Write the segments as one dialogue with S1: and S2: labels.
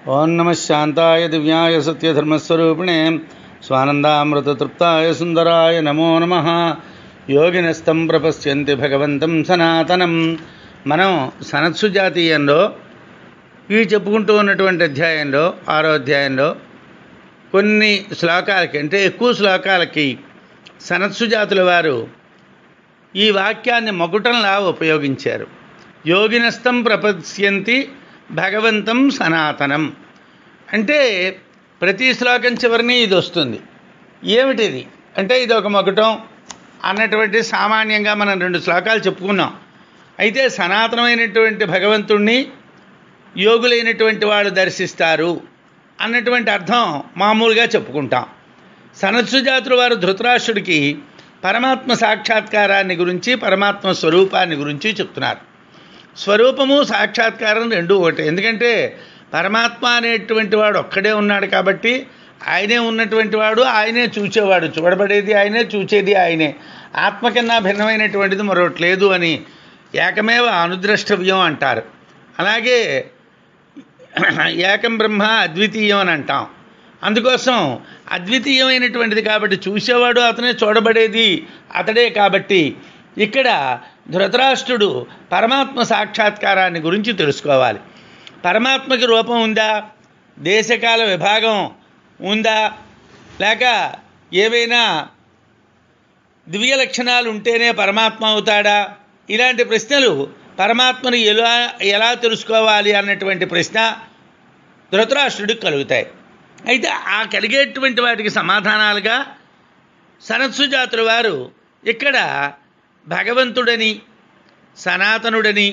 S1: ఓం నమ శాంతాయ దివ్యాయ సత్యధర్మస్వరూపిణే స్వానందామృతతృప్తాయ సుందరాయ నమో నమ యోగినస్తం ప్రపశ్యంతి భగవంతం సనాతనం మనం సనత్సు జాతీయంలో ఈ చెప్పుకుంటూ ఉన్నటువంటి అధ్యాయంలో ఆరో అధ్యాయంలో కొన్ని శ్లోకాలకి అంటే ఎక్కువ శ్లోకాలకి సనత్సు జాతుల వారు ఈ వాక్యాన్ని మకుటంలా ఉపయోగించారు యోగినస్తం ప్రపశ్యంతి భగవంతం సనాతనం అంటే ప్రతి శ్లోకం చివరిని ఇది వస్తుంది ఏమిటిది అంటే ఇది ఒక మకుటం అన్నటువంటి సామాన్యంగా మనం రెండు శ్లోకాలు చెప్పుకున్నాం అయితే సనాతనమైనటువంటి భగవంతుణ్ణి యోగులైనటువంటి వాళ్ళు దర్శిస్తారు అన్నటువంటి అర్థం మామూలుగా చెప్పుకుంటాం సనత్సు జాతుల వారు ధృతరాష్ట్రుడికి పరమాత్మ సాక్షాత్కారాన్ని గురించి పరమాత్మ స్వరూపాన్ని గురించి చెప్తున్నారు స్వరూపము సాక్షాత్కారం రెండు ఒకటే ఎందుకంటే పరమాత్మ అనేటువంటి వాడు ఒక్కడే ఉన్నాడు కాబట్టి ఆయనే ఉన్నటువంటి వాడు ఆయనే చూచేవాడు చూడబడేది ఆయనే చూచేది ఆయనే ఆత్మ కన్నా భిన్నమైనటువంటిది మరొకటి లేదు అని ఏకమేవ అనుద్రష్టవ్యం అంటారు అలాగే ఏకం బ్రహ్మ అద్వితీయం అని అంటాం అందుకోసం అద్వితీయమైనటువంటిది కాబట్టి చూసేవాడు అతనే చూడబడేది అతడే కాబట్టి ఇక్కడ ధృతరాష్ట్రుడు పరమాత్మ సాక్షాత్కారాన్ని గురించి తెలుసుకోవాలి పరమాత్మకి రూపం ఉందా దేశకాల విభాగం ఉందా లేక ఏవైనా దివ్య లక్షణాలు ఉంటేనే పరమాత్మ అవుతాడా ఇలాంటి ప్రశ్నలు పరమాత్మను ఎలా ఎలా తెలుసుకోవాలి అన్నటువంటి ప్రశ్న ధృతరాష్ట్రుడికి కలుగుతాయి అయితే ఆ కలిగేటువంటి వాటికి సమాధానాలుగా సనత్సు జాతుల వారు ఇక్కడ భగవంతుడని సనాతనుడని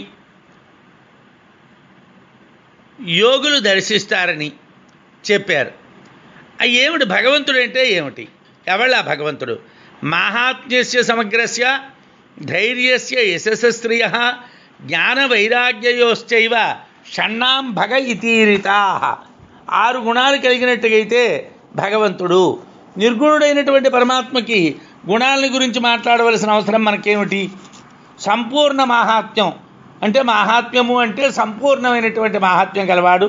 S1: యోగులు దర్శిస్తారని చెప్పారు ఆ ఏమిటి భగవంతుడు అంటే ఏమిటి ఎవళ్ళ భగవంతుడు మాహాత్మ్యస్య సమగ్రస్య ధైర్యస్య యశస్స్త్రియ జ్ఞాన వైరాగ్యయోశ్చైవ షణ్ణాం భగ ఇతీరితా ఆరు గుణాలు కలిగినట్టుగైతే భగవంతుడు నిర్గుణుడైనటువంటి పరమాత్మకి గుణాలని గురించి మాట్లాడవలసిన అవసరం మనకేమిటి సంపూర్ణ మాహాత్మ్యం అంటే మాహాత్మ్యము అంటే సంపూర్ణమైనటువంటి మాహాత్మ్యం గలవాడు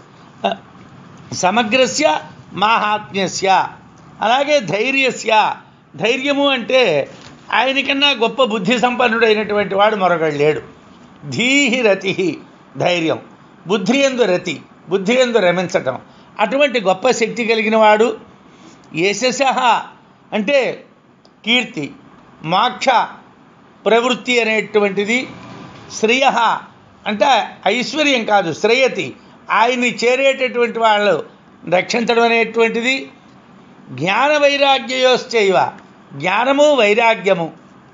S1: సమగ్రస్య మాహాత్మ్యస్య అలాగే ధైర్యస్య ధైర్యము అంటే ఆయనకన్నా గొప్ప బుద్ధి సంపన్నుడైనటువంటి వాడు మరొకడు లేడు ధీహి రతి ధైర్యం బుద్ధి ఎందు రతి బుద్ధి ఎందు రమించటం అటువంటి గొప్ప శక్తి కలిగిన వాడు యశస అంటే కీర్తి మోక్ష ప్రవృత్తి అనేటువంటిది శ్రేయ అంటే ఐశ్వర్యం కాదు శ్రేయతి ఆయన్ని చేరేటటువంటి వాళ్ళు రక్షించడం అనేటువంటిది జ్ఞాన వైరాగ్యయోశ్చైవ జ్ఞానము వైరాగ్యము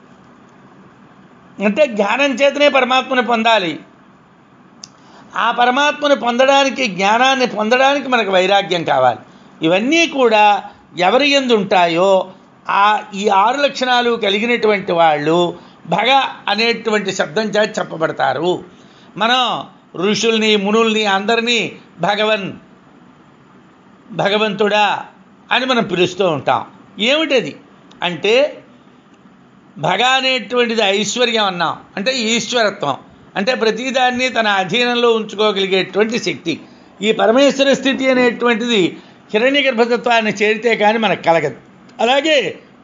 S1: అంటే జ్ఞానం చేతనే పరమాత్మని పొందాలి ఆ పరమాత్మని పొందడానికి జ్ఞానాన్ని పొందడానికి మనకు వైరాగ్యం కావాలి ఇవన్నీ కూడా ఎవరి ఎందు ఉంటాయో ఆ ఈ ఆరు లక్షణాలు కలిగినటువంటి వాళ్ళు భగ అనేటువంటి శబ్దం చేత చెప్పబడతారు మనం ఋషుల్ని మునుల్ని అందరినీ భగవన్ భగవంతుడా అని మనం పిలుస్తూ ఉంటాం ఏమిటది అంటే భగ అనేటువంటిది ఐశ్వర్యం అన్నాం అంటే ఈశ్వరత్వం అంటే ప్రతిదాన్ని తన అధీనంలో ఉంచుకోగలిగేటువంటి శక్తి ఈ పరమేశ్వర స్థితి అనేటువంటిది హిరణ్య గర్భతత్వాన్ని చేరితే కానీ మనకు కలగదు అలాగే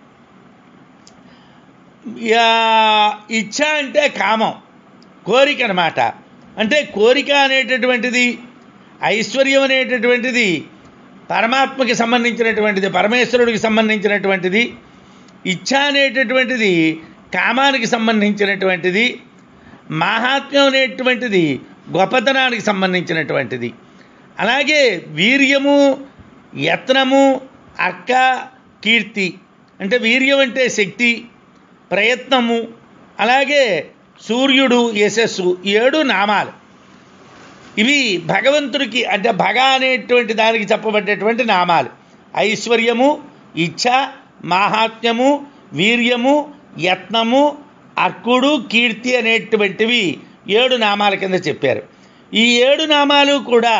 S1: ఇచ్ఛ అంటే కామం కోరిక అనమాట అంటే కోరిక అనేటటువంటిది ఐశ్వర్యం అనేటటువంటిది పరమాత్మకి సంబంధించినటువంటిది పరమేశ్వరుడికి సంబంధించినటువంటిది ఇచ్ఛ అనేటటువంటిది కామానికి సంబంధించినటువంటిది మాహాత్మ్యం అనేటువంటిది గొప్పతనానికి సంబంధించినటువంటిది అలాగే వీర్యము యత్నము అక్క కీర్తి అంటే వీర్యం అంటే శక్తి ప్రయత్నము అలాగే సూర్యుడు యశస్సు ఏడు నామాలు ఇవి భగవంతుడికి అంటే భగ అనేటువంటి దానికి చెప్పబడ్డటువంటి నామాలు ఐశ్వర్యము ఇచ్ఛ మాహాత్మ్యము వీర్యము యత్నము అర్కుడు కీర్తి అనేటువంటివి ఏడు నామాల కింద చెప్పారు ఈ ఏడు నామాలు కూడా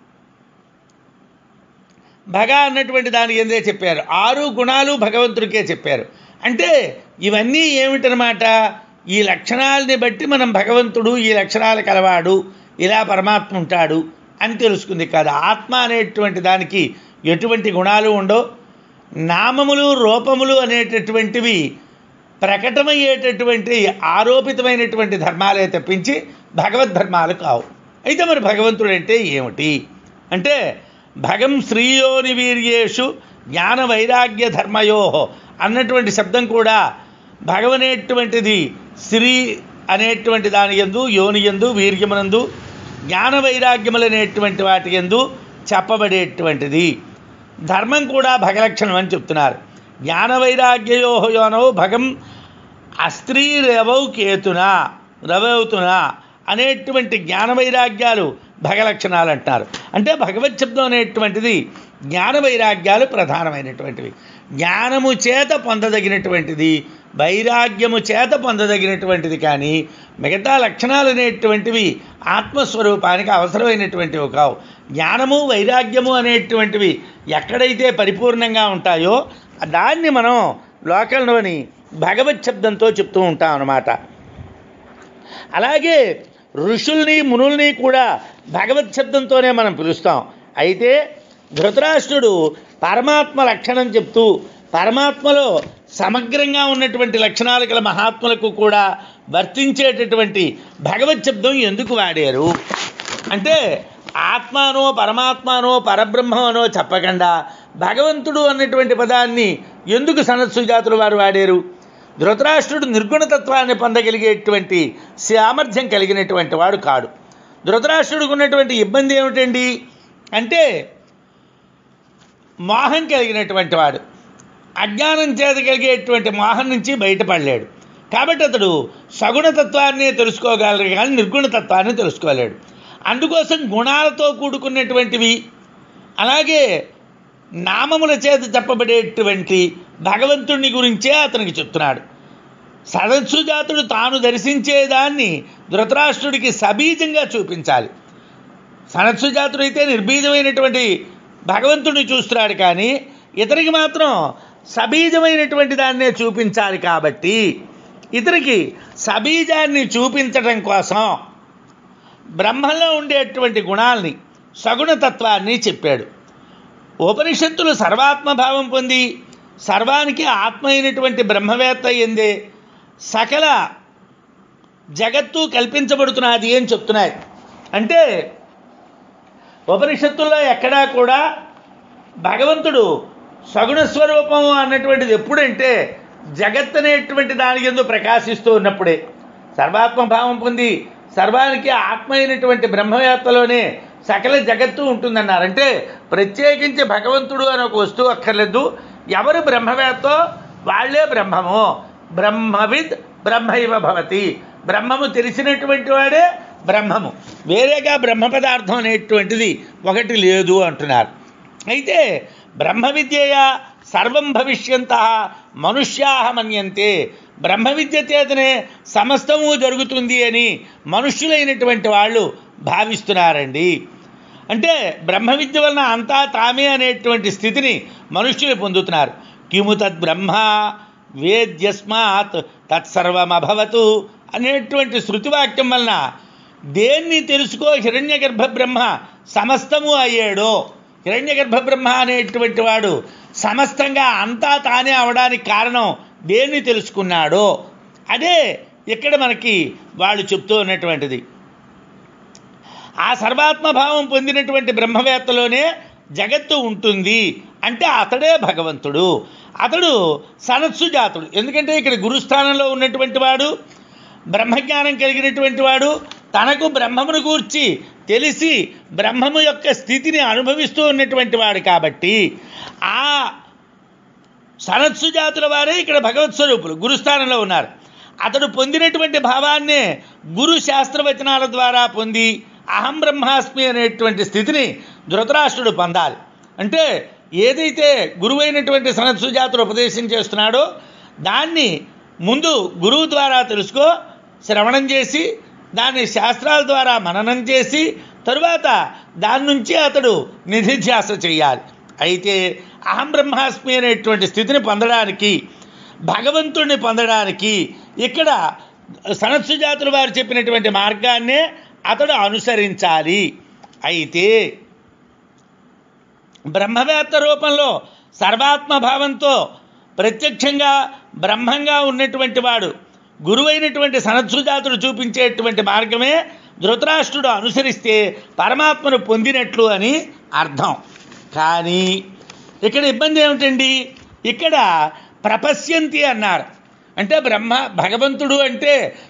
S1: భగ అన్నటువంటి దాని కిందే చెప్పారు ఆరు గుణాలు భగవంతుడికే చెప్పారు అంటే ఇవన్నీ ఏమిటనమాట ఈ లక్షణాలని బట్టి మనం భగవంతుడు ఈ లక్షణాలు కలవాడు ఇలా పరమాత్మ ఉంటాడు అని తెలుసుకుంది కాదు ఆత్మ అనేటువంటి దానికి ఎటువంటి గుణాలు ఉండవు నామములు రూపములు అనేటటువంటివి ప్రకటమయ్యేటటువంటి ఆరోపితమైనటువంటి ధర్మాలే తప్పించి భగవద్ధర్మాలు కావు అయితే మరి భగవంతుడు అంటే ఏమిటి అంటే భగం శ్రీయోని వీర్యేషు జ్ఞాన వైరాగ్య ధర్మయో అన్నటువంటి శబ్దం కూడా భగవనేటువంటిది శ్రీ అనేటువంటి దాని ఎందు యోని ఎందు వీర్యమునందు జ్ఞాన వైరాగ్యములు అనేటువంటి వాటి ఎందు చెప్పబడేటువంటిది ధర్మం కూడా భగలక్షణం అని చెప్తున్నారు జ్ఞాన వైరాగ్యయో యోనో భగం అస్త్రీ రవౌ కేతున రవౌతున అనేటువంటి జ్ఞాన వైరాగ్యాలు భగలక్షణాలు అంటారు అంటే భగవత్ శబ్దం అనేటువంటిది జ్ఞాన వైరాగ్యాలు ప్రధానమైనటువంటివి జ్ఞానము చేత పొందదగినటువంటిది వైరాగ్యము చేత పొందదగినటువంటిది కానీ మిగతా లక్షణాలు అనేటువంటివి ఆత్మస్వరూపానికి అవసరమైనటువంటివి కావు జ్ఞానము వైరాగ్యము అనేటువంటివి ఎక్కడైతే పరిపూర్ణంగా ఉంటాయో దాన్ని మనం లోకంలోని భగవత్ శబ్దంతో చెప్తూ ఉంటాం అన్నమాట అలాగే ఋషుల్ని మునుల్ని కూడా భగవత్ శబ్దంతోనే మనం పిలుస్తాం అయితే ధృతరాష్ట్రుడు పరమాత్మ లక్షణం చెప్తూ పరమాత్మలో సమగ్రంగా ఉన్నటువంటి లక్షణాలు గల మహాత్ములకు కూడా వర్తించేటటువంటి భగవత్ శబ్దం ఎందుకు వాడారు అంటే ఆత్మానో పరమాత్మానో పరబ్రహ్మనో చెప్పకుండా భగవంతుడు అన్నటువంటి పదాన్ని ఎందుకు సనత్సుజాతులు వారు వాడారు ధృతరాష్ట్రుడు నిర్గుణతత్వాన్ని పొందగలిగేటువంటి సామర్థ్యం కలిగినటువంటి వాడు కాడు ధృతరాష్ట్రుడికి ఉన్నటువంటి ఇబ్బంది ఏమిటండి అంటే మోహం కలిగినటువంటి వాడు అజ్ఞానం చేత కలిగేటువంటి మోహం నుంచి బయటపడలేడు కాబట్టి అతడు సగుణతత్వాన్ని తెలుసుకోగలరు కానీ నిర్గుణతత్వాన్ని తెలుసుకోలేడు అందుకోసం గుణాలతో కూడుకున్నటువంటివి అలాగే నామముల చేత చెప్పబడేటువంటి భగవంతుడిని గురించే అతనికి చెప్తున్నాడు సదస్సుజాతుడు తాను దర్శించేదాన్ని ధృతరాష్ట్రుడికి సబీజంగా చూపించాలి సనత్సుజాతుడైతే నిర్బీజమైనటువంటి భగవంతుడిని చూస్తున్నాడు కానీ ఇతనికి మాత్రం సబీజమైనటువంటి దాన్నే చూపించాలి కాబట్టి ఇతనికి సబీజాన్ని చూపించడం కోసం బ్రహ్మలో ఉండేటువంటి గుణాల్ని సగుణతత్వాన్ని చెప్పాడు ఉపనిషత్తులు సర్వాత్మభావం పొంది సర్వానికి ఆత్మ అయినటువంటి బ్రహ్మవేత్త ఎందే సకల జగత్తు కల్పించబడుతున్నది అని చెప్తున్నాయి అంటే ఉపనిషత్తుల్లో ఎక్కడా కూడా భగవంతుడు సగుణ స్వరూపము అన్నటువంటిది ఎప్పుడంటే జగత్ అనేటువంటి దాని ఎందు ప్రకాశిస్తూ ఉన్నప్పుడే సర్వాత్మభావం పొంది సర్వానికి ఆత్మ అయినటువంటి బ్రహ్మవేత్తలోనే సకల జగత్తు ఉంటుందన్నారు అంటే ప్రత్యేకించి భగవంతుడు అని ఒక వస్తువు అక్కర్లేదు ఎవరు బ్రహ్మవేత్తో వాళ్ళే బ్రహ్మము బ్రహ్మవిద్ బ్రహ్మైవ భవతి బ్రహ్మము తెలిసినటువంటి వాడే బ్రహ్మము వేరేగా బ్రహ్మ పదార్థం అనేటువంటిది ఒకటి లేదు అంటున్నారు అయితే బ్రహ్మ విద్యయ సర్వం భవిష్యంత మనుష్యా మన్యంతే బ్రహ్మ విద్య చేతనే సమస్తము జరుగుతుంది అని మనుష్యులైనటువంటి వాళ్ళు భావిస్తున్నారండి అంటే బ్రహ్మ విద్య వలన అంతా తామే అనేటువంటి స్థితిని మనుష్యులు పొందుతున్నారు కిము తద్ బ్రహ్మ వేద్యస్మాత్ తత్సర్వమభవతు అనేటువంటి శృతివాక్యం వలన దేన్ని తెలుసుకో హిరణ్య గర్భ బ్రహ్మ సమస్తము అయ్యాడో హిరణ్య గర్భ బ్రహ్మ అనేటువంటి వాడు సమస్తంగా అంతా తానే అవడానికి కారణం దేన్ని తెలుసుకున్నాడో అదే ఇక్కడ మనకి వాళ్ళు చెప్తూ ఉన్నటువంటిది ఆ సర్వాత్మభావం పొందినటువంటి బ్రహ్మవేత్తలోనే జగత్తు ఉంటుంది అంటే అతడే భగవంతుడు అతడు సనత్సు జాతుడు ఎందుకంటే ఇక్కడ గురుస్థానంలో ఉన్నటువంటి వాడు బ్రహ్మజ్ఞానం కలిగినటువంటి వాడు తనకు బ్రహ్మమును గూర్చి తెలిసి బ్రహ్మము యొక్క స్థితిని అనుభవిస్తూ ఉన్నటువంటి వాడు కాబట్టి ఆ సనత్సు జాతుల వారే ఇక్కడ భగవత్ స్వరూపులు గురుస్థానంలో ఉన్నారు అతడు పొందినటువంటి భావాన్నే గురు శాస్త్రవచనాల ద్వారా పొంది అహం బ్రహ్మాస్మి అనేటువంటి స్థితిని ధృతరాష్ట్రుడు పొందాలి అంటే ఏదైతే గురువైనటువంటి సనత్సుజాతుడు ఉపదేశం చేస్తున్నాడో దాన్ని ముందు గురువు ద్వారా తెలుసుకో శ్రవణం చేసి దాన్ని శాస్త్రాల ద్వారా మననం చేసి తరువాత దాని నుంచి అతడు నిధిధ్యాస చేయాలి అయితే అహం బ్రహ్మాస్మి అనేటువంటి స్థితిని పొందడానికి భగవంతుడిని పొందడానికి ఇక్కడ సనత్సుజాతుల వారు చెప్పినటువంటి మార్గాన్నే అతడు అనుసరించాలి అయితే బ్రహ్మవేత్త రూపంలో సర్వాత్మ భావంతో ప్రత్యక్షంగా బ్రహ్మంగా ఉన్నటువంటి వాడు గురువైనటువంటి సనత్సుజాతుడు చూపించేటువంటి మార్గమే ధృతరాష్ట్రుడు అనుసరిస్తే పరమాత్మను పొందినట్లు అని అర్థం కానీ ఇక్కడ ఇబ్బంది ఏమిటండి ఇక్కడ ప్రపశ్యంతి అన్నారు అంటే బ్రహ్మ భగవంతుడు అంటే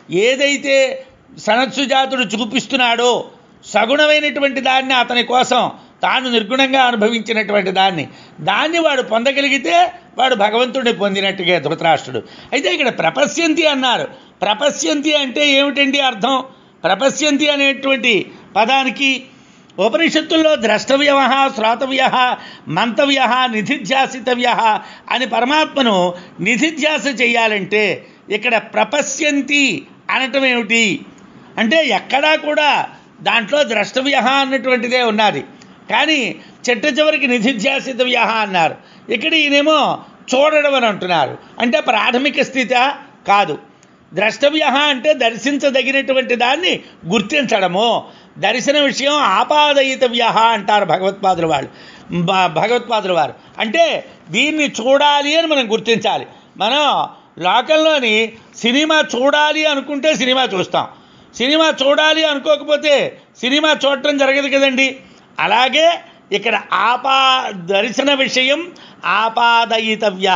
S1: ఏదైతే సనత్సుజాతుడు చూపిస్తున్నాడో సగుణమైనటువంటి దాన్ని అతని కోసం తాను నిర్గుణంగా అనుభవించినటువంటి దాన్ని దాన్ని వాడు పొందగలిగితే వాడు భగవంతుడిని పొందినట్టుగా ధృతరాష్ట్రుడు అయితే ఇక్కడ ప్రపశ్యంతి అన్నారు ప్రపశ్యంతి అంటే ఏమిటండి అర్థం ప్రపశ్యంతి అనేటువంటి పదానికి ఉపనిషత్తుల్లో ద్రష్టవ్య శ్రోతవ్య మంతవ్య నిధిధ్యాసితవ్య అని పరమాత్మను నిధిధ్యాస చేయాలంటే ఇక్కడ ప్రపశ్యంతి అనటం ఏమిటి అంటే ఎక్కడా కూడా దాంట్లో ద్రష్టవ్య అన్నటువంటిదే ఉన్నది కానీ చెట్ట చివరికి నిధిధ్యాసితవ్య అన్నారు ఇక్కడ ఈయనేమో చూడడం అని అంటున్నారు అంటే ప్రాథమిక స్థితి కాదు ద్రష్టవ్య అంటే దర్శించదగినటువంటి దాన్ని గుర్తించడము దర్శన విషయం ఆపాదయితవ్య అంటారు భగవత్పాదుల వాళ్ళు భ- భగవత్పాదుల వారు అంటే దీన్ని చూడాలి అని మనం గుర్తించాలి మనం లోకంలోని సినిమా చూడాలి అనుకుంటే సినిమా చూస్తాం సినిమా చూడాలి అనుకోకపోతే సినిమా చూడటం జరగదు కదండి అలాగే ఇక్కడ ఆపా దర్శన విషయం ఆపాదయితవ్య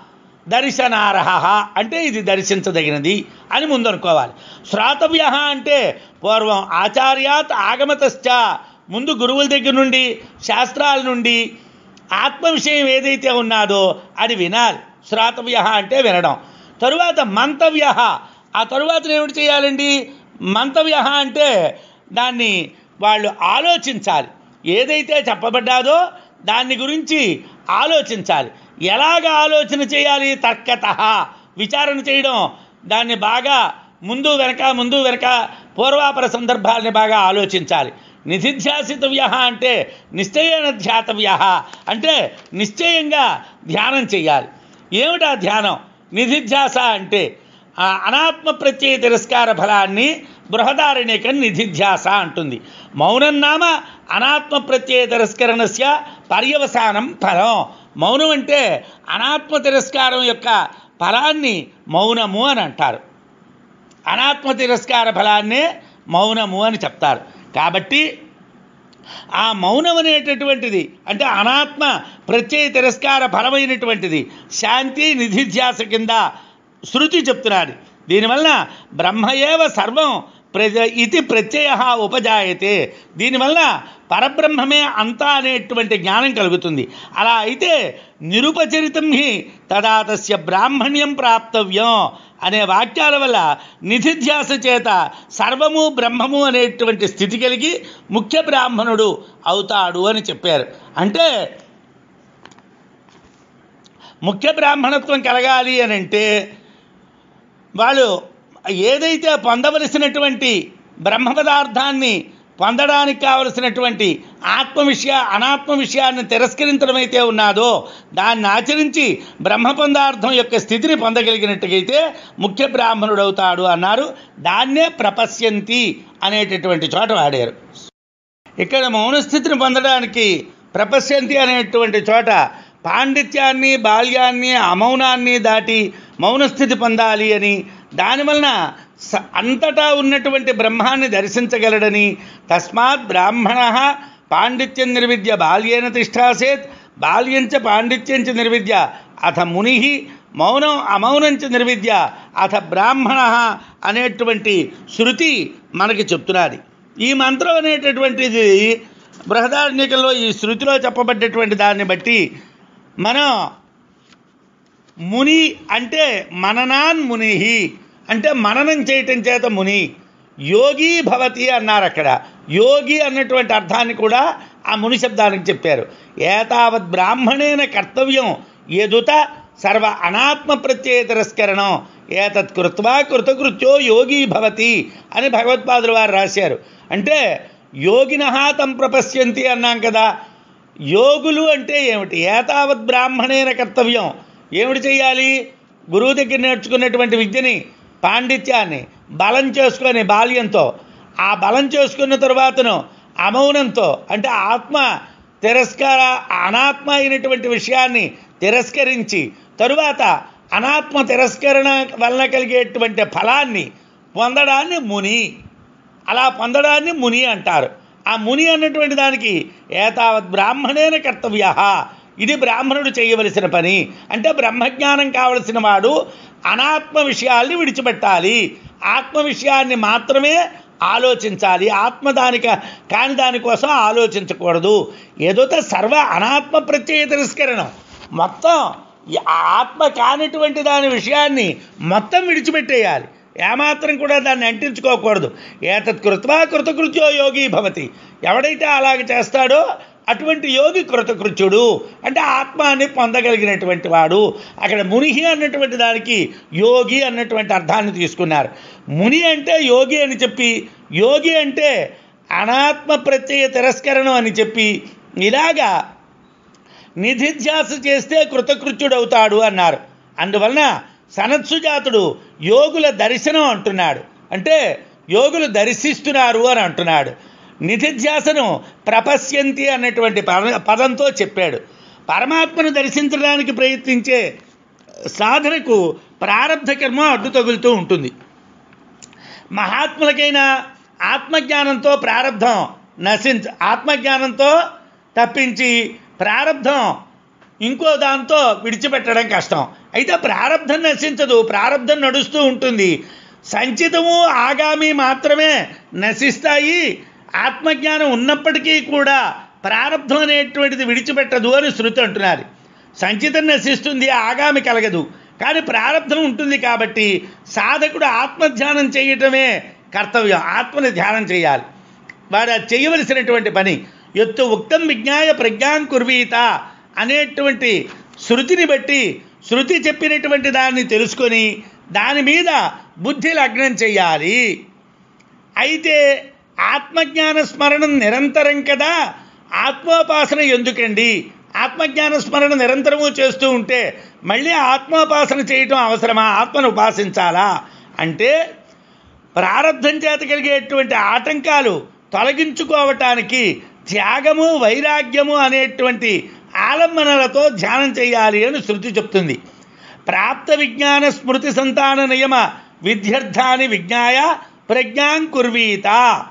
S1: దర్శనార్హ అంటే ఇది దర్శించదగినది అని ముందనుకోవాలి శ్రాతవ్య అంటే పూర్వం ఆచార్యాత్ ఆగమతశ్చ ముందు గురువుల దగ్గర నుండి శాస్త్రాల నుండి ఆత్మ విషయం ఏదైతే ఉన్నాదో అది వినాలి శ్రాతవ్య అంటే వినడం తరువాత మంతవ్య ఆ తరువాత ఏమిటి చేయాలండి మంతవ్య అంటే దాన్ని వాళ్ళు ఆలోచించాలి ఏదైతే చెప్పబడ్డాదో దాన్ని గురించి ఆలోచించాలి ఎలాగ ఆలోచన చేయాలి తర్కత విచారణ చేయడం దాన్ని బాగా ముందు వెనక ముందు వెనక పూర్వాపర సందర్భాలని బాగా ఆలోచించాలి నిధిధ్యాసితవ్య అంటే నిశ్చయన ధ్యాతవ్య అంటే నిశ్చయంగా ధ్యానం చేయాలి ఏమిటా ధ్యానం నిధిధ్యాస అంటే ఆ అనాత్మ ప్రత్యయ తిరస్కార ఫలాన్ని బృహదారణ్యకం నిధిధ్యాస అంటుంది మౌనం నామ అనాత్మ ప్రత్యయ తిరస్కరణస్య పర్యవసానం ఫలం మౌనం అంటే అనాత్మ తిరస్కారం యొక్క ఫలాన్ని మౌనము అని అంటారు అనాత్మ తిరస్కార ఫలాన్నే మౌనము అని చెప్తారు కాబట్టి ఆ మౌనం అనేటటువంటిది అంటే అనాత్మ ప్రత్యయ తిరస్కార ఫలమైనటువంటిది శాంతి నిధిధ్యాస కింద శృతి చెప్తున్నది దీనివల్ల బ్రహ్మయేవ సర్వం ప్రజ ఇది ప్రత్యయ ఉపజాయతే దీనివల్ల పరబ్రహ్మమే అంతా అనేటువంటి జ్ఞానం కలుగుతుంది అలా అయితే నిరుపచరితం హి తదా తస్య బ్రాహ్మణ్యం ప్రాప్తవ్యం అనే వాక్యాల వల్ల నిధిధ్యాస చేత సర్వము బ్రహ్మము అనేటువంటి స్థితి కలిగి ముఖ్య బ్రాహ్మణుడు అవుతాడు అని చెప్పారు అంటే ముఖ్య బ్రాహ్మణత్వం కలగాలి అని అంటే వాళ్ళు ఏదైతే పొందవలసినటువంటి బ్రహ్మ పదార్థాన్ని పొందడానికి కావలసినటువంటి ఆత్మ విషయ అనాత్మ విషయాన్ని తిరస్కరించడం అయితే ఉన్నాదో దాన్ని ఆచరించి బ్రహ్మ పదార్థం యొక్క స్థితిని పొందగలిగినట్టుగైతే ముఖ్య బ్రాహ్మణుడు అవుతాడు అన్నారు దాన్నే ప్రపశ్యంతి అనేటటువంటి చోట వాడారు ఇక్కడ మౌనస్థితిని పొందడానికి ప్రపశ్యంతి అనేటువంటి చోట పాండిత్యాన్ని బాల్యాన్ని అమౌనాన్ని దాటి మౌనస్థితి పొందాలి అని దానివలన స అంతటా ఉన్నటువంటి బ్రహ్మాన్ని దర్శించగలడని తస్మాత్ బ్రాహ్మణ పాండిత్యం నిర్విద్య బాల్యేన తిష్టాసేత్ బాల్యంచ పాండిత్యంచ నిర్విద్య అథ ముని మౌనం అమౌనంచ నిర్విద్య అథ బ్రాహ్మణ అనేటువంటి శృతి మనకి చెప్తున్నది ఈ మంత్రం అనేటటువంటిది బృహదారణ్యకంలో ఈ శృతిలో చెప్పబడ్డటువంటి దాన్ని బట్టి మనం ముని అంటే మననాన్ ముని అంటే మననం చేయటం చేత ముని యోగి భవతి అన్నారు అక్కడ యోగి అన్నటువంటి అర్థాన్ని కూడా ఆ ముని శబ్దానికి చెప్పారు ఏతావత్ బ్రాహ్మణేన కర్తవ్యం ఎదుత సర్వ అనాత్మ ప్రత్యయ తిరస్కరణం ఏతత్ కృత్వా కృతకృత్యో యోగి భవతి అని భగవత్పాదులు వారు రాశారు అంటే యోగిన తం ప్రపశ్యంతి అన్నాం కదా యోగులు అంటే ఏమిటి ఏతావత్ బ్రాహ్మణేన కర్తవ్యం ఏమిటి చేయాలి గురువు దగ్గర నేర్చుకున్నటువంటి విద్యని పాండిత్యాన్ని బలం చేసుకొని బాల్యంతో ఆ బలం చేసుకున్న తరువాతను అమౌనంతో అంటే ఆత్మ తిరస్కార అనాత్మ అయినటువంటి విషయాన్ని తిరస్కరించి తరువాత అనాత్మ తిరస్కరణ వలన కలిగేటువంటి ఫలాన్ని పొందడాన్ని ముని అలా పొందడాన్ని ముని అంటారు ఆ ముని అన్నటువంటి దానికి ఏతావత్ బ్రాహ్మణేన కర్తవ్య ఇది బ్రాహ్మణుడు చేయవలసిన పని అంటే బ్రహ్మజ్ఞానం కావలసిన వాడు అనాత్మ విషయాల్ని విడిచిపెట్టాలి ఆత్మ విషయాన్ని మాత్రమే ఆలోచించాలి ఆత్మ దానిక కాని దానికోసం ఆలోచించకూడదు ఏదోతో సర్వ అనాత్మ ప్రత్యయ తిరస్కరణం మొత్తం ఈ ఆత్మ కానిటువంటి దాని విషయాన్ని మొత్తం విడిచిపెట్టేయాలి ఏమాత్రం కూడా దాన్ని అంటించుకోకూడదు ఏతత్ కృత్వా కృతకృత్యో యోగి భవతి ఎవడైతే అలాగ చేస్తాడో అటువంటి యోగి కృతకృత్యుడు అంటే ఆత్మాన్ని పొందగలిగినటువంటి వాడు అక్కడ మునిహి అన్నటువంటి దానికి యోగి అన్నటువంటి అర్థాన్ని తీసుకున్నారు ముని అంటే యోగి అని చెప్పి యోగి అంటే అనాత్మ ప్రత్యయ తిరస్కరణం అని చెప్పి ఇలాగా నిధిధ్యాస చేస్తే కృతకృత్యుడవుతాడు అన్నారు అందువలన సనత్సుజాతుడు యోగుల దర్శనం అంటున్నాడు అంటే యోగులు దర్శిస్తున్నారు అని అంటున్నాడు నిధిధ్యాసను ప్రపశ్యంతి అన్నటువంటి పద పదంతో చెప్పాడు పరమాత్మను దర్శించడానికి ప్రయత్నించే సాధనకు ప్రారంధ కర్మ అడ్డు తగులుతూ ఉంటుంది మహాత్ములకైనా ఆత్మజ్ఞానంతో ప్రారంధం నశించ ఆత్మజ్ఞానంతో తప్పించి ప్రారంధం ఇంకో దాంతో విడిచిపెట్టడం కష్టం అయితే ప్రారంధం నశించదు ప్రారంధం నడుస్తూ ఉంటుంది సంచితము ఆగామి మాత్రమే నశిస్తాయి ఆత్మజ్ఞానం ఉన్నప్పటికీ కూడా ప్రారంధం అనేటువంటిది విడిచిపెట్టదు అని శృతి అంటున్నారు సంచితం నశిస్తుంది ఆగామి కలగదు కానీ ప్రారంధం ఉంటుంది కాబట్టి సాధకుడు ఆత్మధ్యానం చేయటమే కర్తవ్యం ఆత్మని ధ్యానం చేయాలి వాడు అది చేయవలసినటువంటి పని ఎత్తు ఉక్తం విజ్ఞాయ ప్రజ్ఞాం కుర్వీత అనేటువంటి శృతిని బట్టి శృతి చెప్పినటువంటి దాన్ని తెలుసుకొని దాని మీద బుద్ధి లగ్నం చేయాలి అయితే ఆత్మజ్ఞాన స్మరణం నిరంతరం కదా ఆత్మోపాసన ఎందుకండి ఆత్మజ్ఞాన స్మరణ నిరంతరము చేస్తూ ఉంటే మళ్ళీ ఆత్మోపాసన చేయటం అవసరమా ఆత్మను ఉపాసించాలా అంటే ప్రారంధం చేత కలిగేటువంటి ఆటంకాలు తొలగించుకోవటానికి త్యాగము వైరాగ్యము అనేటువంటి ఆలంబనలతో ధ్యానం చేయాలి అని శృతి చెప్తుంది ప్రాప్త విజ్ఞాన స్మృతి సంతాన నియమ విద్యర్థాన్ని విజ్ఞాయ ప్రజ్ఞాం కుర్వీత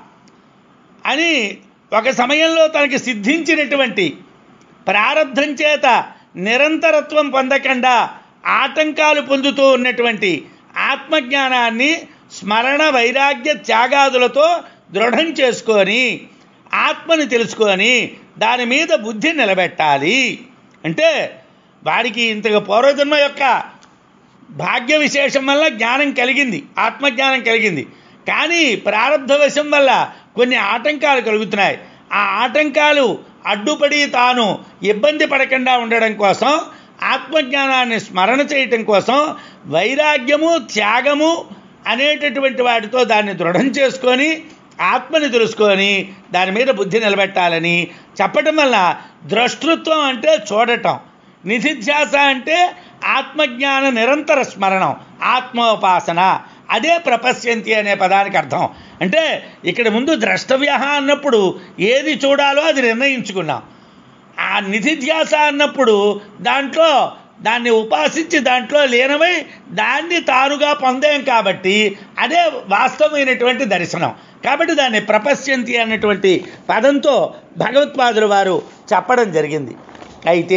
S1: అని ఒక సమయంలో తనకి సిద్ధించినటువంటి ప్రారంధం చేత నిరంతరత్వం పొందకుండా ఆటంకాలు పొందుతూ ఉన్నటువంటి ఆత్మజ్ఞానాన్ని స్మరణ వైరాగ్య త్యాగాదులతో దృఢం చేసుకొని ఆత్మని తెలుసుకొని దాని మీద బుద్ధి నిలబెట్టాలి అంటే వాడికి ఇంతగా పూర్వజన్మ యొక్క భాగ్య విశేషం వల్ల జ్ఞానం కలిగింది ఆత్మజ్ఞానం కలిగింది కానీ ప్రారంధవశం వల్ల కొన్ని ఆటంకాలు కలుగుతున్నాయి ఆ ఆటంకాలు అడ్డుపడి తాను ఇబ్బంది పడకుండా ఉండడం కోసం ఆత్మజ్ఞానాన్ని స్మరణ చేయటం కోసం వైరాగ్యము త్యాగము అనేటటువంటి వాటితో దాన్ని దృఢం చేసుకొని ఆత్మని తెలుసుకొని దాని మీద బుద్ధి నిలబెట్టాలని చెప్పటం వల్ల ద్రష్టృత్వం అంటే చూడటం నిధిధ్యాస అంటే ఆత్మజ్ఞాన నిరంతర స్మరణం ఆత్మోపాసన అదే ప్రపశ్యంతి అనే పదానికి అర్థం అంటే ఇక్కడ ముందు ద్రష్టవ్య అన్నప్పుడు ఏది చూడాలో అది నిర్ణయించుకున్నాం ఆ నిధిధ్యాస అన్నప్పుడు దాంట్లో దాన్ని ఉపాసించి దాంట్లో లీనమై దాన్ని తానుగా పొందాం కాబట్టి అదే వాస్తవమైనటువంటి దర్శనం కాబట్టి దాన్ని ప్రపశ్యంతి అన్నటువంటి పదంతో భగవత్పాదులు వారు చెప్పడం జరిగింది అయితే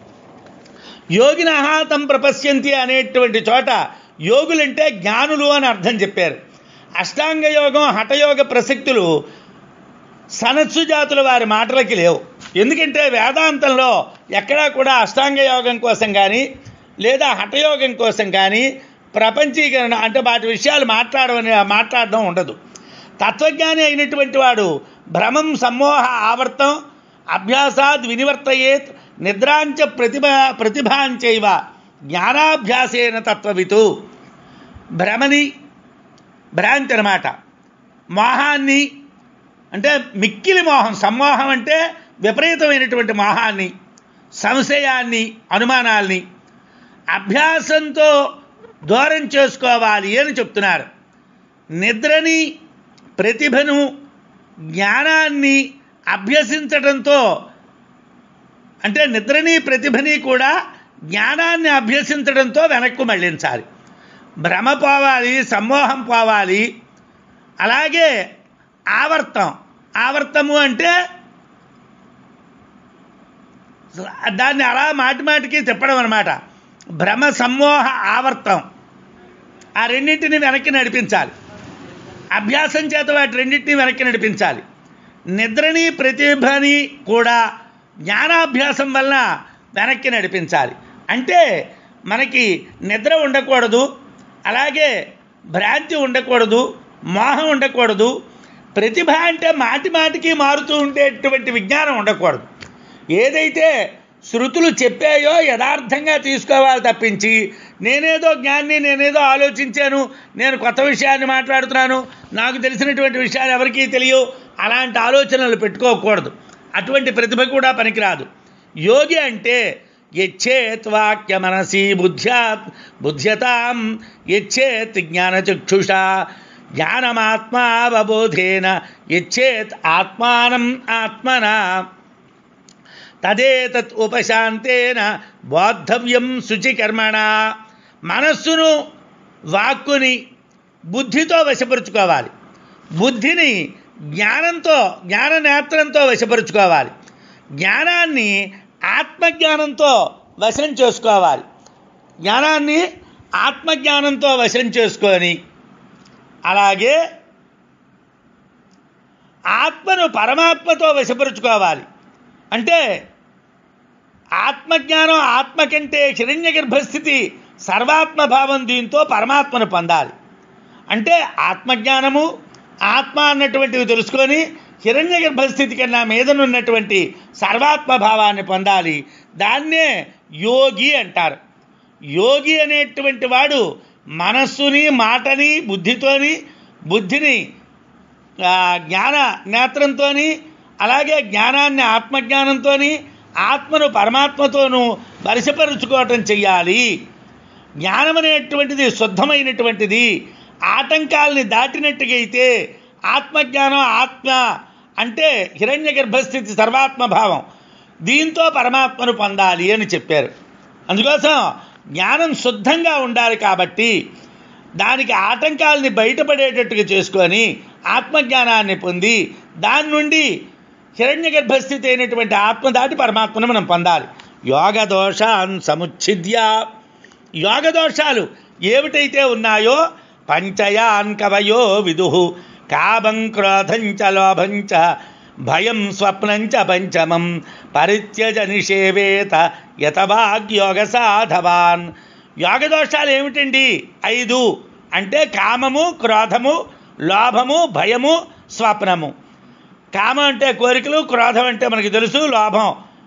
S1: యోగిన తం ప్రపశ్యంతి అనేటువంటి చోట యోగులంటే జ్ఞానులు అని అర్థం చెప్పారు అష్టాంగ యోగం హఠయోగ ప్రసక్తులు సనత్సు జాతుల వారి మాటలకి లేవు ఎందుకంటే వేదాంతంలో ఎక్కడా కూడా అష్టాంగ యోగం కోసం కానీ లేదా హఠయోగం కోసం కానీ ప్రపంచీకరణ అంటే వాటి విషయాలు మాట్లాడమని మాట్లాడడం ఉండదు తత్వజ్ఞాని అయినటువంటి వాడు భ్రమం సమ్మోహ ఆవర్తం అభ్యాసాద్ వినివర్తయేత్ నిద్రాంచ ప్రతిభ ప్రతిభాంచైవ జ్ఞానాభ్యాసేన తత్వవితు భ్రమని భ్రాంతి అనమాట మోహాన్ని అంటే మిక్కిలి మోహం సమ్మోహం అంటే విపరీతమైనటువంటి మోహాన్ని సంశయాన్ని అనుమానాల్ని అభ్యాసంతో దూరం చేసుకోవాలి అని చెప్తున్నారు నిద్రని ప్రతిభను జ్ఞానాన్ని అభ్యసించడంతో అంటే నిద్రని ప్రతిభని కూడా జ్ఞానాన్ని అభ్యసించడంతో వెనక్కు మళ్ళించాలి భ్రమ పోవాలి సమ్మోహం పోవాలి అలాగే ఆవర్తం ఆవర్తము అంటే దాన్ని అలా మాటి మాటికి తిప్పడం అనమాట భ్రమ సమ్మోహ ఆవర్తం ఆ రెండింటిని వెనక్కి నడిపించాలి అభ్యాసం చేత వాటి రెండింటిని వెనక్కి నడిపించాలి నిద్రని ప్రతిభని కూడా జ్ఞానాభ్యాసం వలన వెనక్కి నడిపించాలి అంటే మనకి నిద్ర ఉండకూడదు అలాగే భ్రాంతి ఉండకూడదు మోహం ఉండకూడదు ప్రతిభ అంటే మాటి మాటికి మారుతూ ఉండేటువంటి విజ్ఞానం ఉండకూడదు ఏదైతే శృతులు చెప్పాయో యథార్థంగా తీసుకోవాలి తప్పించి నేనేదో జ్ఞాన్ని నేనేదో ఆలోచించాను నేను కొత్త విషయాన్ని మాట్లాడుతున్నాను నాకు తెలిసినటువంటి విషయాలు ఎవరికీ తెలియవు అలాంటి ఆలోచనలు పెట్టుకోకూడదు అటువంటి ప్రతిభ కూడా పనికిరాదు యోగి అంటే యచ్చేత్ వాక్య మనసి బుద్ధ్యా బుద్ధ్యతాం యచ్చేత్ జ్ఞానచక్షుష జ్ఞానమాత్మావబోధేన యచ్చేత్ ఆత్మానం ఆత్మనా తదేతత్ ఉపశాంతేన బోద్ధవ్యం శుచికర్మణ మనస్సును వాక్కుని బుద్ధితో వశపరుచుకోవాలి బుద్ధిని జ్ఞానంతో జ్ఞాన నేత్రంతో వశపరుచుకోవాలి జ్ఞానాన్ని ఆత్మజ్ఞానంతో వశం చేసుకోవాలి జ్ఞానాన్ని ఆత్మజ్ఞానంతో వశం చేసుకొని అలాగే ఆత్మను పరమాత్మతో వశపరుచుకోవాలి అంటే ఆత్మజ్ఞానం ఆత్మ కంటే హిరణ్య గర్భస్థితి సర్వాత్మభావం దీంతో పరమాత్మను పొందాలి అంటే ఆత్మజ్ఞానము ఆత్మ అన్నటువంటివి తెలుసుకొని హిరణ్య గర్భస్థితి కన్నా మీదనున్నటువంటి సర్వాత్మభావాన్ని పొందాలి దాన్నే యోగి అంటారు యోగి అనేటువంటి వాడు మనస్సుని మాటని బుద్ధితోని బుద్ధిని ఆ, జ్ఞాన నేత్రంతో అలాగే జ్ఞానాన్ని ఆత్మజ్ఞానంతో ఆత్మను పరమాత్మతోనూ వరిసపరుచుకోవటం చెయ్యాలి జ్ఞానం అనేటువంటిది శుద్ధమైనటువంటిది ఆటంకాల్ని దాటినట్టుగా అయితే ఆత్మజ్ఞానం ఆత్మ అంటే హిరణ్య గర్భస్థితి సర్వాత్మభావం దీంతో పరమాత్మను పొందాలి అని చెప్పారు అందుకోసం జ్ఞానం శుద్ధంగా ఉండాలి కాబట్టి దానికి ఆటంకాలని బయటపడేటట్టుగా చేసుకొని ఆత్మజ్ఞానాన్ని పొంది దాని నుండి హిరణ్య గర్భస్థితి అయినటువంటి ఆత్మ దాటి పరమాత్మను మనం పొందాలి యోగ దోషాన్ సముచ్ఛిద్య యోగ దోషాలు ఏమిటైతే ఉన్నాయో పంచయాన్ కవయో విదు కామం క్రోధంచ లోభంచ భయం స్వప్నంచ పంచమం పరిత్యజ నిషేవేత యతవాగ్యోగ సాధవాన్ యోగ దోషాలు ఏమిటండి ఐదు అంటే కామము క్రోధము లోభము భయము స్వప్నము కామం అంటే కోరికలు క్రోధం అంటే మనకి తెలుసు లోభం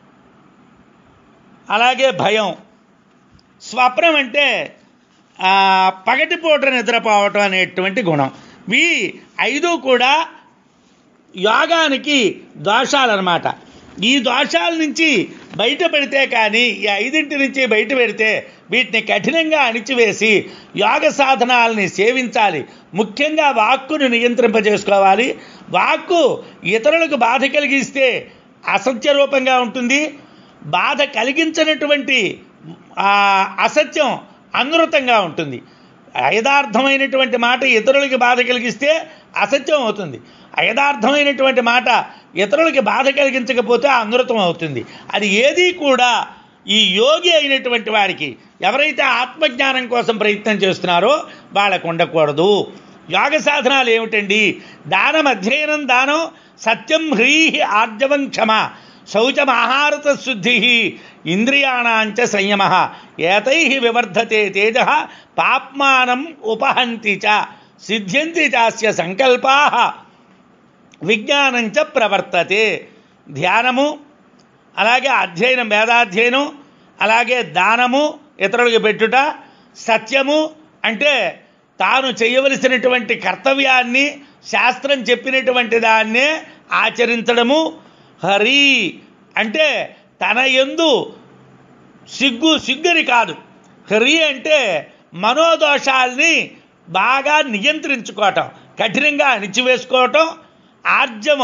S1: అలాగే భయం స్వప్నం అంటే ఆ, పగటిపూట నిద్రపోవటం అనేటువంటి గుణం ఈ ఐదు కూడా యోగానికి దోషాలన్నమాట ఈ దోషాల నుంచి బయటపడితే కానీ ఈ ఐదింటి నుంచి బయట పెడితే వీటిని కఠినంగా అణిచివేసి యోగ సాధనాలని సేవించాలి ముఖ్యంగా వాక్కును నియంత్రింపజేసుకోవాలి వాక్కు ఇతరులకు బాధ కలిగిస్తే అసత్య రూపంగా ఉంటుంది బాధ కలిగించినటువంటి ఆ, అసత్యం అనృతంగా ఉంటుంది యథార్థమైనటువంటి మాట ఇతరులకి బాధ కలిగిస్తే అసత్యం అవుతుంది యథార్థమైనటువంటి మాట ఇతరులకి బాధ కలిగించకపోతే అనృతం అవుతుంది అది ఏది కూడా ఈ యోగి అయినటువంటి వారికి ఎవరైతే ఆత్మజ్ఞానం కోసం ప్రయత్నం చేస్తున్నారో వాళ్ళకు ఉండకూడదు యోగ సాధనాలు ఏమిటండి దానం అధ్యయనం దానం సత్యం హ్రీహి ఆర్జవం క్షమ శౌచమాహారత శుద్ధి ఇంద్రియాణాంచ సంయమ ఏతై వివర్ధతే తేజ పాప్మానం ఉపహంతి చ సిద్ధ్యంతి చాస్య సంకల్పా విజ్ఞానంచ ప్రవర్తతే ధ్యానము అలాగే అధ్యయనం వేదాధ్యయనం అలాగే దానము ఇతరులకు పెట్టుట సత్యము అంటే తాను చేయవలసినటువంటి కర్తవ్యాన్ని శాస్త్రం చెప్పినటువంటి దాన్నే ఆచరించడము హరి అంటే తన యందు సిగ్గు సిగ్గుని కాదు హరి అంటే మనోదోషాల్ని బాగా నియంత్రించుకోవటం కఠినంగా అణిచివేసుకోవటం ఆర్జవం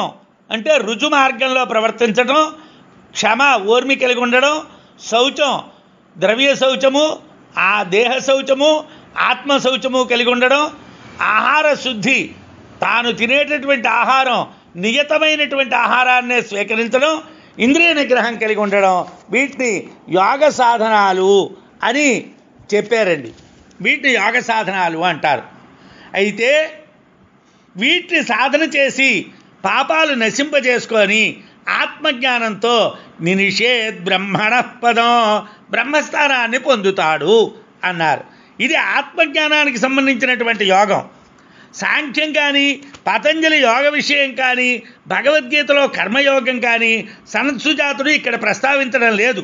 S1: అంటే రుజు మార్గంలో ప్రవర్తించడం క్షమ ఓర్మి కలిగి ఉండడం శౌచం ద్రవ్య శౌచము ఆ దేహ శౌచము ఆత్మ శౌచము కలిగి ఉండడం ఆహార శుద్ధి తాను తినేటటువంటి ఆహారం నియతమైనటువంటి ఆహారాన్నే స్వీకరించడం ఇంద్రియ నిగ్రహం కలిగి ఉండడం వీటిని యోగ సాధనాలు అని చెప్పారండి వీటిని యోగ సాధనాలు అంటారు అయితే వీటిని సాధన చేసి పాపాలు నశింపజేసుకొని ఆత్మజ్ఞానంతో నినిషేద్ బ్రహ్మణ పదం బ్రహ్మస్థానాన్ని పొందుతాడు అన్నారు ఇది ఆత్మజ్ఞానానికి సంబంధించినటువంటి యోగం సాంఖ్యం కానీ పతంజలి యోగ విషయం కానీ భగవద్గీతలో కర్మయోగం కానీ సనత్సుజాతుడు ఇక్కడ ప్రస్తావించడం లేదు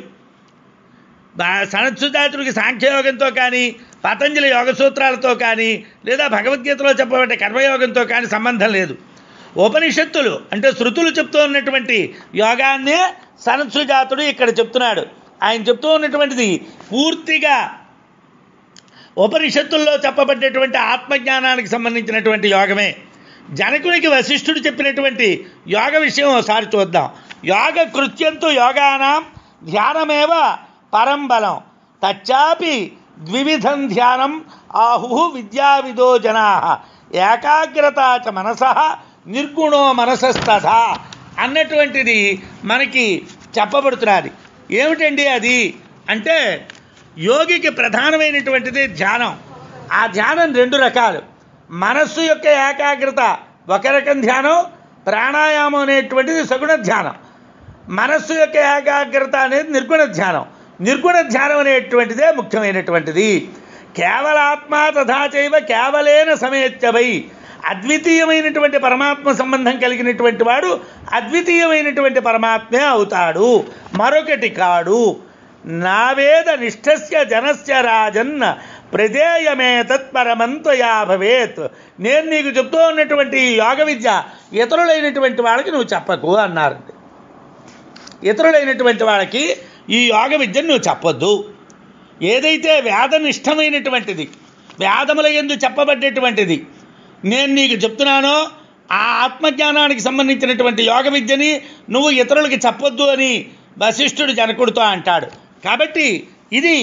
S1: బా- సనత్సుజాతుడికి సాంఖ్యయోగంతో కానీ పతంజలి యోగ సూత్రాలతో కానీ లేదా భగవద్గీతలో చెప్పబడే కర్మయోగంతో కానీ సంబంధం లేదు ఉపనిషత్తులు అంటే శృతులు చెప్తూ ఉన్నటువంటి యోగాన్నే సనత్సుజాతుడు ఇక్కడ చెప్తున్నాడు ఆయన చెప్తూ ఉన్నటువంటిది పూర్తిగా ఉపనిషత్తుల్లో చెప్పబడ్డటువంటి ఆత్మజ్ఞానానికి సంబంధించినటువంటి యోగమే జనకునికి వశిష్ఠుడు చెప్పినటువంటి యోగ విషయం ఒకసారి చూద్దాం యోగ కృత్యంతో యోగానాం ధ్యానమేవ పరం బలం తచ్చాపి ద్వివిధం ధ్యానం ఆహు విద్యావిదో జనా ఏకాగ్రత చ మనస నిర్గుణో మనసస్తథ అన్నటువంటిది మనకి చెప్పబడుతున్నది ఏమిటండి అది అంటే యోగికి ప్రధానమైనటువంటిది ధ్యానం ఆ ధ్యానం రెండు రకాలు మనస్సు యొక్క ఏకాగ్రత ఒక రకం ధ్యానం ప్రాణాయామం అనేటువంటిది సగుణ ధ్యానం మనస్సు యొక్క ఏకాగ్రత అనేది నిర్గుణ ధ్యానం నిర్గుణ ధ్యానం అనేటువంటిదే ముఖ్యమైనటువంటిది కేవలాత్మ తథా చైవ కేవలేన సమేత్యవై అద్వితీయమైనటువంటి పరమాత్మ సంబంధం కలిగినటువంటి వాడు అద్వితీయమైనటువంటి పరమాత్మే అవుతాడు మరొకటి కాడు నావేద నిష్ఠస్య జనస్య రాజన్ ప్రదేయమే తత్పరమంతయా భవేత్ నేను నీకు చెప్తూ ఉన్నటువంటి ఈ యోగ విద్య ఇతరులైనటువంటి వాళ్ళకి నువ్వు చెప్పకు అన్నారు ఇతరులైనటువంటి వాళ్ళకి ఈ యోగ విద్యను నువ్వు చెప్పొద్దు ఏదైతే వేదనిష్టమైనటువంటిది వేదముల ఎందు చెప్పబడ్డటువంటిది నేను నీకు చెప్తున్నానో ఆ ఆత్మజ్ఞానానికి సంబంధించినటువంటి యోగ విద్యని నువ్వు ఇతరులకి చెప్పొద్దు అని వశిష్ఠుడు జనకుడితో అంటాడు కాబట్టి ఇది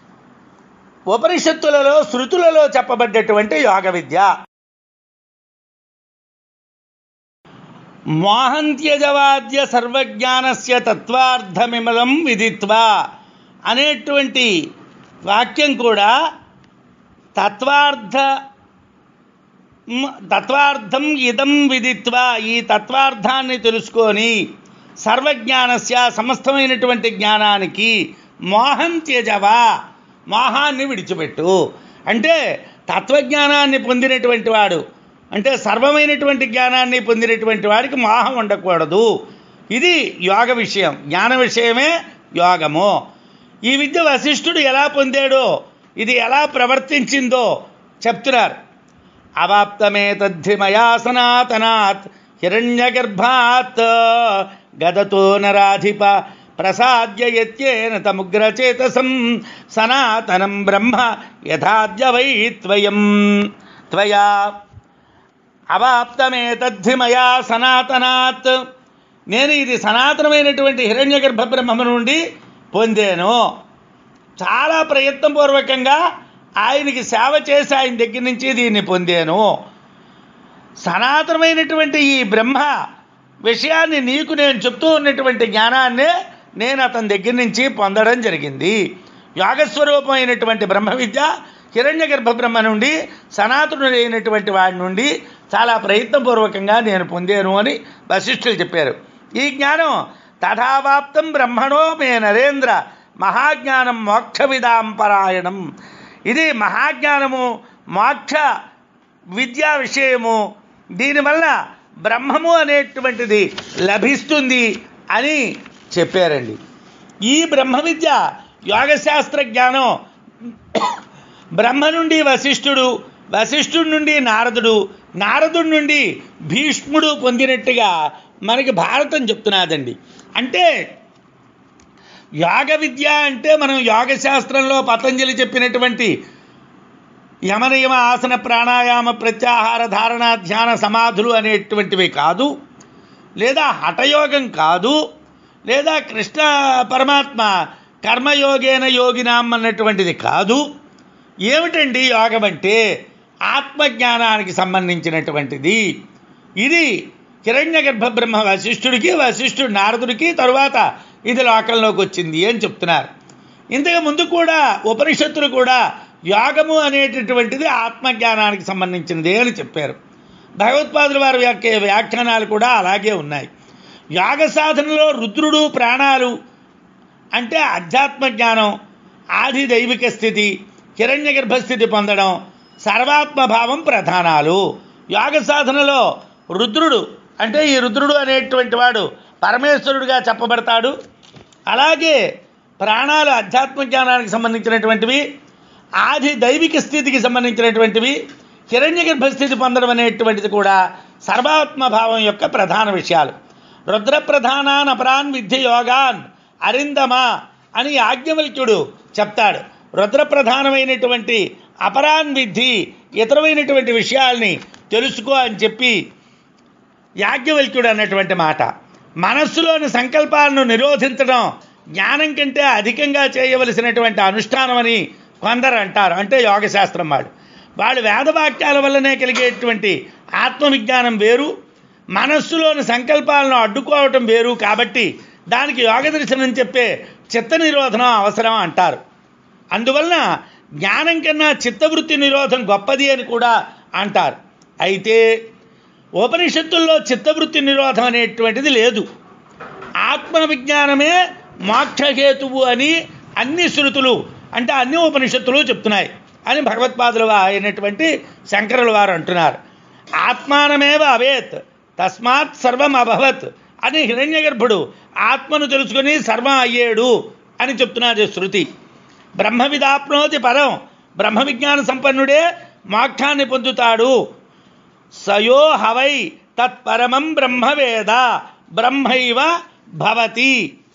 S1: ఉపనిషత్తులలో శృతులలో చెప్పబడ్డటువంటి యోగ విద్య మోహంత్యజవాద్య సర్వజ్ఞానస్య తత్వార్థమిమలం విదిత్వా అనేటువంటి వాక్యం కూడా తత్వార్థ మ్, తత్వార్థం ఇదం విదిత్వా ఈ తత్వార్థాన్ని తెలుసుకొని సర్వజ్ఞానస్య సమస్తమైనటువంటి జ్ఞానానికి మోహం త్యజవా మోహాన్ని విడిచిపెట్టు అంటే తత్వజ్ఞానాన్ని పొందినటువంటి వాడు అంటే సర్వమైనటువంటి జ్ఞానాన్ని పొందినటువంటి వాడికి మోహం ఉండకూడదు ఇది యోగ విషయం జ్ఞాన విషయమే యోగము ఈ విద్య వశిష్ఠుడు ఎలా పొందాడో ఇది ఎలా ప్రవర్తించిందో చెప్తున్నారు అవాప్తమే తద్ధిమయా సనాతనాత్ హిరణ్యగర్భాత్ గదతో నరాధిప ప్రసాద్య యత్యేన తముగ్రచేతసం సనాతనం బ్రహ్మ యథాద్య వై త్వయం త్వయా అవాప్తమే తద్ధిమయా సనాతనాత్ నేను ఇది సనాతనమైనటువంటి హిరణ్యగర్భ బ్రహ్మ నుండి పొందాను చాలా ప్రయత్నపూర్వకంగా ఆయనకి సేవ చేసి ఆయన దగ్గర నుంచి దీన్ని పొందాను సనాతనమైనటువంటి ఈ బ్రహ్మ విషయాన్ని నీకు నేను చెప్తూ ఉన్నటువంటి జ్ఞానాన్ని నేను అతని దగ్గర నుంచి పొందడం జరిగింది యోగస్వరూపమైనటువంటి బ్రహ్మ విద్య హిరణ్య గర్భ బ్రహ్మ నుండి సనాతనుడైనటువంటి వాడి నుండి చాలా ప్రయత్నపూర్వకంగా నేను పొందాను అని వశిష్ఠులు చెప్పారు ఈ జ్ఞానం తథావాప్తం బ్రహ్మణో మే నరేంద్ర మహాజ్ఞానం మోక్ష విదాంపరాయణం ఇది మహాజ్ఞానము మోక్ష విద్యా విషయము దీనివల్ల బ్రహ్మము అనేటువంటిది లభిస్తుంది అని చెప్పారండి ఈ బ్రహ్మ విద్య యోగశాస్త్ర జ్ఞానం బ్రహ్మ నుండి వశిష్ఠుడు వశిష్ఠుడి నుండి నారదుడు నారదుడి నుండి భీష్ముడు పొందినట్టుగా మనకి భారతం చెప్తున్నదండి అంటే యోగ విద్య అంటే మనం యోగ శాస్త్రంలో పతంజలి చెప్పినటువంటి యమనియమ ఆసన ప్రాణాయామ ప్రత్యాహార ధారణ ధ్యాన సమాధులు అనేటువంటివి కాదు లేదా హఠయోగం కాదు లేదా కృష్ణ పరమాత్మ కర్మయోగేన యోగినాం అన్నటువంటిది కాదు ఏమిటండి యోగం అంటే ఆత్మజ్ఞానానికి సంబంధించినటువంటిది ఇది హిరణ్య గర్భ బ్రహ్మ వశిష్ఠుడికి వశిష్ఠుడు నారదుడికి తరువాత ఇది లోకంలోకి వచ్చింది అని చెప్తున్నారు ఇంతకు ముందు కూడా ఉపనిషత్తులు కూడా యోగము అనేటటువంటిది ఆత్మజ్ఞానానికి సంబంధించినది అని చెప్పారు భగవత్పాదుల వారి వ్యాఖ్య వ్యాఖ్యానాలు కూడా అలాగే ఉన్నాయి యోగ సాధనలో రుద్రుడు ప్రాణాలు అంటే అధ్యాత్మ జ్ఞానం ఆది దైవిక స్థితి హిరణ్య గర్భస్థితి పొందడం సర్వాత్మభావం ప్రధానాలు యోగ సాధనలో రుద్రుడు అంటే ఈ రుద్రుడు అనేటువంటి వాడు పరమేశ్వరుడుగా చెప్పబడతాడు అలాగే ప్రాణాలు అధ్యాత్మ జ్ఞానానికి సంబంధించినటువంటివి ఆది దైవిక స్థితికి సంబంధించినటువంటివి హిరణ్య గర్భస్థితి పొందడం అనేటువంటిది కూడా సర్వాత్మభావం యొక్క ప్రధాన విషయాలు రుద్ర ప్రధానాన్ అపరాన్ విద్య యోగాన్ అరిందమా అని యాజ్ఞవల్క్యుడు చెప్తాడు రుద్ర ప్రధానమైనటువంటి అపరాన్ విద్ధి ఇతరమైనటువంటి విషయాల్ని తెలుసుకో అని చెప్పి యాజ్ఞవల్క్యుడు అన్నటువంటి మాట మనస్సులోని సంకల్పాలను నిరోధించడం జ్ఞానం కంటే అధికంగా చేయవలసినటువంటి అనుష్ఠానం అని కొందరు అంటారు అంటే యోగశాస్త్రం వాడు వాళ్ళు వేదవాక్యాల వల్లనే కలిగేటువంటి ఆత్మవిజ్ఞానం వేరు మనస్సులోని సంకల్పాలను అడ్డుకోవటం వేరు కాబట్టి దానికి యోగ దర్శనం చెప్పే చిత్త నిరోధనం అవసరం అంటారు అందువలన జ్ఞానం కన్నా చిత్తవృత్తి నిరోధం గొప్పది అని కూడా అంటారు అయితే ఉపనిషత్తుల్లో చిత్తవృత్తి నిరోధం అనేటువంటిది లేదు ఆత్మ విజ్ఞానమే మోక్షహేతువు అని అన్ని శృతులు అంటే అన్ని ఉపనిషత్తులు చెప్తున్నాయి అని భగవత్పాదులు అయినటువంటి శంకరుల వారు అంటున్నారు ఆత్మానమేవ అవేత్ తస్మాత్ సర్వం అభవత్ అని హిరణ్య గర్భుడు ఆత్మను తెలుసుకుని సర్వం అయ్యాడు అని చెప్తున్నది శృతి బ్రహ్మ విదాప్నోతి పరం బ్రహ్మ విజ్ఞాన సంపన్నుడే మోక్షాన్ని పొందుతాడు సయో హవై తత్పరమం బ్రహ్మవేద బ్రహ్మైవ భవతి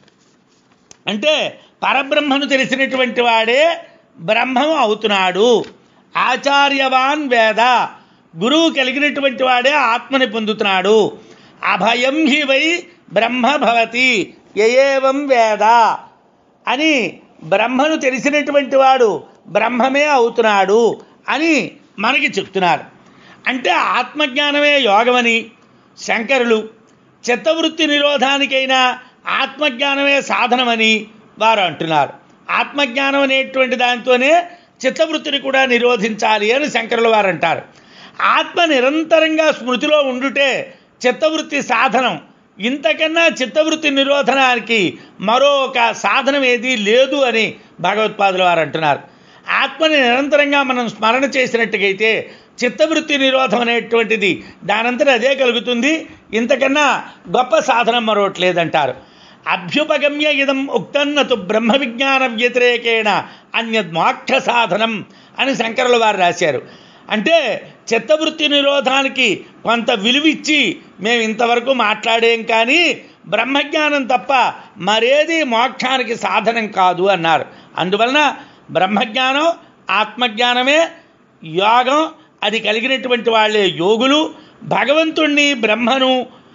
S1: అంటే పరబ్రహ్మను తెలిసినటువంటి వాడే బ్రహ్మం అవుతున్నాడు ఆచార్యవాన్ వేద గురువు కలిగినటువంటి వాడే ఆత్మని పొందుతున్నాడు అభయం హి వై బ్రహ్మ భవతి ఏవం వేద అని బ్రహ్మను తెలిసినటువంటి వాడు బ్రహ్మమే అవుతున్నాడు అని మనకి చెప్తున్నారు అంటే ఆత్మజ్ఞానమే యోగమని శంకరులు చిత్తవృత్తి నిరోధానికైనా ఆత్మజ్ఞానమే సాధనమని వారు అంటున్నారు ఆత్మజ్ఞానం అనేటువంటి దానితోనే చిత్తవృత్తిని కూడా నిరోధించాలి అని శంకరుల వారు అంటారు ఆత్మ నిరంతరంగా స్మృతిలో ఉండుటే చిత్తవృత్తి సాధనం ఇంతకన్నా చిత్తవృత్తి నిరోధనానికి మరొక సాధనం ఏదీ లేదు అని భగవత్పాదుల వారు అంటున్నారు ఆత్మని నిరంతరంగా మనం స్మరణ చేసినట్టుగైతే చిత్తవృత్తి నిరోధం అనేటువంటిది దానంతట అదే కలుగుతుంది ఇంతకన్నా గొప్ప సాధనం మరొకటి లేదంటారు అభ్యుపగమ్య ఇదం ఉక్తన్నతు బ్రహ్మ విజ్ఞాన వ్యతిరేకేణ అన్యద్ మోక్ష సాధనం అని శంకరుల వారు రాశారు అంటే చిత్తవృత్తి నిరోధానికి కొంత విలువిచ్చి మేము ఇంతవరకు మాట్లాడేం కానీ బ్రహ్మజ్ఞానం తప్ప మరేది మోక్షానికి సాధనం కాదు అన్నారు అందువలన బ్రహ్మజ్ఞానం ఆత్మజ్ఞానమే యోగం అది కలిగినటువంటి వాళ్ళే యోగులు భగవంతుణ్ణి బ్రహ్మను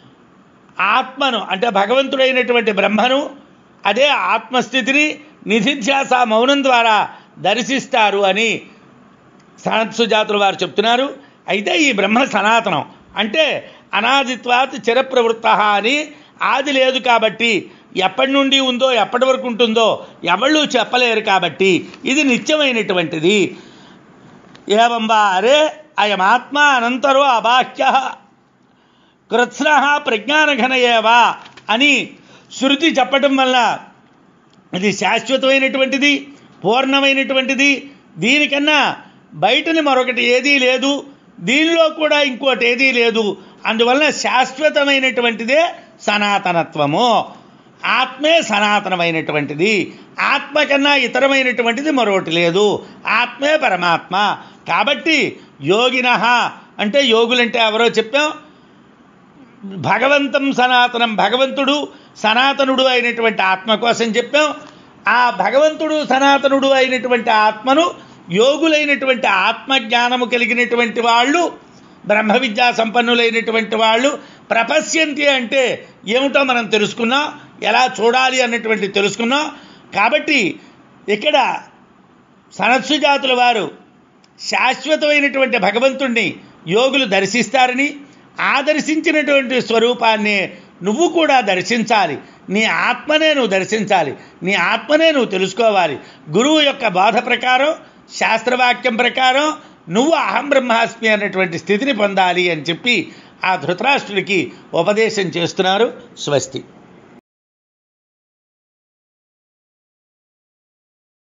S1: ఆత్మను అంటే భగవంతుడైనటువంటి బ్రహ్మను అదే ఆత్మస్థితిని నిధిధ్యాస మౌనం ద్వారా దర్శిస్తారు అని సనత్సుజాతులు వారు చెప్తున్నారు అయితే ఈ బ్రహ్మ సనాతనం అంటే అనాదిత్వాత్ చిరప్రవృత్త అని ఆది లేదు కాబట్టి ఎప్పటి నుండి ఉందో ఎప్పటి వరకు ఉంటుందో ఎవళ్ళు చెప్పలేరు కాబట్టి ఇది నిత్యమైనటువంటిది ఏవం వా అరే అయమాత్మ అనంతరో అబాహ్య కృత్స్న ప్రజ్ఞానఘన ఏవా అని శృతి చెప్పటం వల్ల ఇది శాశ్వతమైనటువంటిది పూర్ణమైనటువంటిది దీనికన్నా బయటని మరొకటి ఏదీ లేదు దీనిలో కూడా ఇంకోటి ఏదీ లేదు అందువలన శాశ్వతమైనటువంటిదే సనాతనత్వము ఆత్మే సనాతనమైనటువంటిది ఆత్మ కన్నా ఇతరమైనటువంటిది మరొకటి లేదు ఆత్మే పరమాత్మ కాబట్టి యోగిన అంటే యోగులంటే ఎవరో చెప్పాం భగవంతం సనాతనం భగవంతుడు సనాతనుడు అయినటువంటి ఆత్మ కోసం చెప్పాం ఆ భగవంతుడు సనాతనుడు అయినటువంటి ఆత్మను యోగులైనటువంటి ఆత్మజ్ఞానము కలిగినటువంటి వాళ్ళు బ్రహ్మ విద్యా సంపన్నులైనటువంటి వాళ్ళు ప్రపశ్యంతి అంటే ఏమిటో మనం తెలుసుకున్నాం ఎలా చూడాలి అన్నటువంటి తెలుసుకున్నాం కాబట్టి ఇక్కడ సనత్సు జాతుల వారు శాశ్వతమైనటువంటి భగవంతుణ్ణి యోగులు దర్శిస్తారని ఆ దర్శించినటువంటి స్వరూపాన్ని నువ్వు కూడా దర్శించాలి నీ ఆత్మనే నువ్వు దర్శించాలి నీ ఆత్మనే నువ్వు తెలుసుకోవాలి గురువు యొక్క బోధ ప్రకారం శాస్త్రవాక్యం ప్రకారం నువ్వు అహం బ్రహ్మాస్మి అన్నటువంటి స్థితిని పొందాలి అని చెప్పి ఆ ధృతరాష్ట్రుడికి ఉపదేశం చేస్తున్నారు స్వస్తి